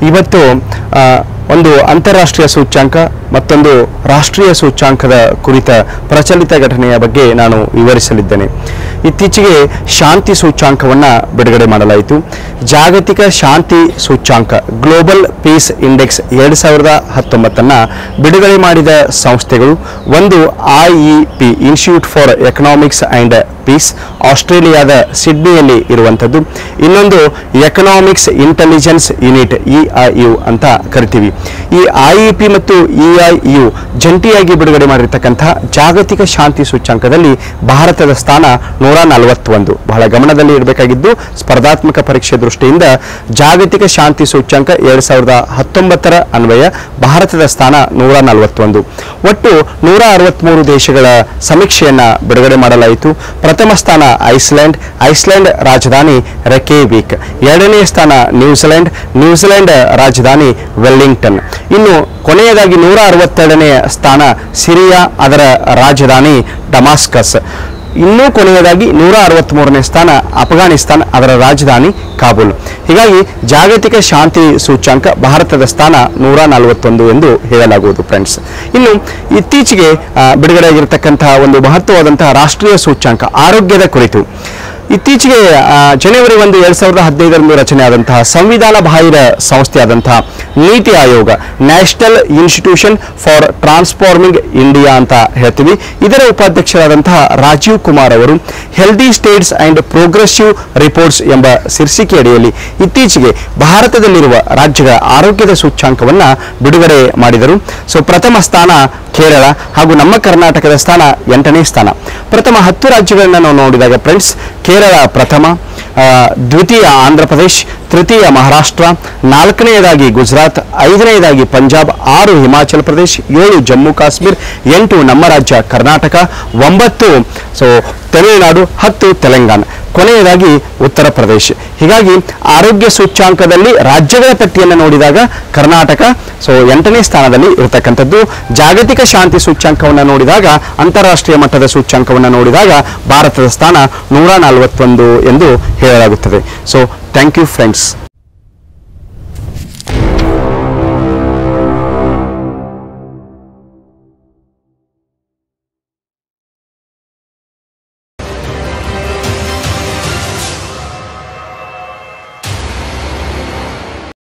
ಇವತ್ತು ಆ, ಒಂದು ಅಂತಾರಾಷ್ಟ್ರೀಯ ಸೂಚ್ಯಾಂಕ ಮತ್ತೊಂದು ರಾಷ್ಟ್ರೀಯ ಸೂಚ್ಯಾಂಕದ ಕುರಿತ ಪ್ರಚಲಿತ ಘಟನೆಯ ಬಗ್ಗೆ ನಾನು ವಿವರಿಸಲಿದ್ದೇನೆ ಇತ್ತೀಚೆಗೆ ಶಾಂತಿ ಸೂಚ್ಯಾಂಕವನ್ನು ಬಿಡುಗಡೆ ಮಾಡಲಾಯಿತು ಜಾಗತಿಕ ಶಾಂತಿ ಸೂಚ್ಯಾಂಕ ಗ್ಲೋಬಲ್ ಪೀಸ್ ಇಂಡೆಕ್ಸ್ ಎರಡು ಸಾವಿರದ ಹತ್ತೊಂಬತ್ತನ್ನು ಬಿಡುಗಡೆ ಮಾಡಿದ ಸಂಸ್ಥೆಗಳು ಒಂದು I E P institute for economics and peace ಆಸ್ಟ್ರೇಲಿಯಾದ ಸಿಡ್ನಿಯಲ್ಲಿ ಇರುವಂಥದ್ದು ಇನ್ನೊಂದು economics intelligence unit E I U ಅಂತ ಕರಿತೀವಿ ಈ ಐ ಇ ಪಿ ಮತ್ತು ಇ ಐ ಯು ಜಂಟಿಯಾಗಿ ಬಿಡುಗಡೆ ಮಾಡಿರ್ತಕ್ಕಂಥ ಜಾಗತಿಕ ಶಾಂತಿ ಸೂಚ್ಯಾಂಕದಲ್ಲಿ ಭಾರತದ ಸ್ಥಾನ ನೂರ ನಲವತ್ತೊಂದು ಬಹಳ ಗಮನದಲ್ಲಿ ಇಡಬೇಕಾಗಿದ್ದು ಸ್ಪರ್ಧಾತ್ಮಕ ಪರೀಕ್ಷೆ ದೃಷ್ಟಿಯಿಂದ ಜಾಗತಿಕ ಶಾಂತಿ ಸೂಚ್ಯಾಂಕ ಎರಡು ಸಾವಿರದ ಹತ್ತೊಂಬತ್ತರ ಅನ್ವಯ ಭಾರತದ ಸ್ಥಾನ ನೂರ ನಲವತ್ತೊಂದು ಒಟ್ಟು ನೂರ ಅರವತ್ತ್ಮೂರು ದೇಶಗಳ ಸಮೀಕ್ಷೆಯನ್ನ ಬಿಡುಗಡೆ ಮಾಡಲಾಯಿತು ಪ್ರಥಮ ಸ್ಥಾನ ಐಸ್ಲ್ಯಾಂಡ್ ಐಸ್ಲ್ಯಾಂಡ್ ರಾಜಧಾನಿ ರೆಕೇವಿಕ್ ಎರಡನೇ ಸ್ಥಾನ ನ್ಯೂಜಿಲೆಂಡ್ ನ್ಯೂಜಿಲೆಂಡ್ ರಾಜಧಾನಿ ವೆಲ್ಲಿಂಗ್ಟನ್ ಇನ್ನು ಕೊನೆಯದಾಗಿ ನೂರ ಅರವತ್ತೆರಡನೇ ಸ್ಥಾನ ಸಿರಿಯಾ ಅದರ ರಾಜಧಾನಿ ಡಮಾಸ್ಕಸ್ ಇನ್ನೂ ಕೊನೆಯದಾಗಿ ನೂರ ಅರವತ್ತ್ಮೂರನೇ ಸ್ಥಾನ ಅಫ್ಘಾನಿಸ್ತಾನ್ ಅದರ ರಾಜಧಾನಿ ಕಾಬೂಲ್ ಹೀಗಾಗಿ ಜಾಗತಿಕ ಶಾಂತಿ ಸೂಚ್ಯಾಂಕ ಭಾರತದ ಸ್ಥಾನ ನೂರ ನಲವತ್ತೊಂದು ಎಂದು ಹೇಳಲಾಗುವುದು ಫ್ರೆಂಡ್ಸ್ ಇನ್ನು ಇತ್ತೀಚೆಗೆ ಆ, ಬಿಡುಗಡೆಯಾಗಿರ್ತಕ್ಕಂತಹ ಒಂದು ಮಹತ್ವವಾದಂತಹ ರಾಷ್ಟ್ರೀಯ ಸೂಚ್ಯಾಂಕ ಆರೋಗ್ಯದ ಕುರಿತು ಇತ್ತೀಚೆಗೆ ಆ, ಜನವರಿ ಒಂದು ಎರಡ್ ಸಾವಿರದ ಹದಿನೈದರಂದು ರಚನೆಯಾದಂತಹ ಸಂವಿಧಾನ ಬಾಹಿರ ಸಂಸ್ಥೆಯಾದಂತಹ NITI Aayog national institution for transforming India ಅಂತ ಹೇಳ್ತೀವಿ ಇದರ ಉಪಾಧ್ಯಕ್ಷರಾದಂತಹ ರಾಜೀವ್ ಕುಮಾರ್ ಅವರು healthy states and progressive reports ಎಂಬ ಶೀರ್ಷಿಕೆ ಅಡಿಯಲ್ಲಿ ಇತ್ತೀಚೆಗೆ ಭಾರತದಲ್ಲಿರುವ ರಾಜ್ಯಗಳ ಆರೋಗ್ಯದ ಸೂಚ್ಯಾಂಕವನ್ನ ಬಿಡುಗಡೆ ಮಾಡಿದರು ಸೊ ಪ್ರಥಮ ಸ್ಥಾನ ಕೇರಳ ಹಾಗೂ ನಮ್ಮ ಕರ್ನಾಟಕದ ಸ್ಥಾನ ಎಂಟನೇ ಸ್ಥಾನ ಪ್ರಥಮ ಹತ್ತು ರಾಜ್ಯಗಳನ್ನ ನಾವು ನೋಡಿದಾಗ ಫ್ರೆಂಡ್ಸ್ ಕೇರಳ ಪ್ರಥಮ ಆ, ದ್ವಿತೀಯ ಆಂಧ್ರ ಪ್ರದೇಶ್ ತೃತೀಯ ಮಹಾರಾಷ್ಟ್ರ ನಾಲ್ಕನೆಯದಾಗಿ ಗುಜರಾತ್ ಐದನೆಯದಾಗಿ ಪಂಜಾಬ್ ಆರು ಹಿಮಾಚಲ ಪ್ರದೇಶ್ ಏಳು ಜಮ್ಮು ಕಾಶ್ಮೀರ್ ಎಂಟು ನಮ್ಮ ರಾಜ್ಯ ಕರ್ನಾಟಕ ಒಂಬತ್ತು ಸೊ ತಮಿಳುನಾಡು ಹತ್ತು ತೆಲಂಗಾಣ ಕೊನೆಯದಾಗಿ ಉತ್ತರ ಪ್ರದೇಶ ಹೀಗಾಗಿ ಆರೋಗ್ಯ ಸೂಚ್ಯಾಂಕದಲ್ಲಿ ರಾಜ್ಯಗಳ ಪಟ್ಟಿಯನ್ನು ನೋಡಿದಾಗ ಕರ್ನಾಟಕ ಸೊ ಎಂಟನೇ ಸ್ಥಾನದಲ್ಲಿ ಇರತಕ್ಕಂಥದ್ದು ಜಾಗತಿಕ ಶಾಂತಿ ಸೂಚ್ಯಾಂಕವನ್ನು ನೋಡಿದಾಗ ಅಂತಾರಾಷ್ಟ್ರೀಯ ಮಟ್ಟದ ಸೂಚ್ಯಾಂಕವನ್ನು ನೋಡಿದಾಗ ಭಾರತದ ಸ್ಥಾನ ನೂರ ನಲವತ್ತೊಂದು ಎಂದು ಹೇಳಲಾಗುತ್ತದೆ ಸೊ ಥ್ಯಾಂಕ್ ಯು ಫ್ರೆಂಡ್ಸ್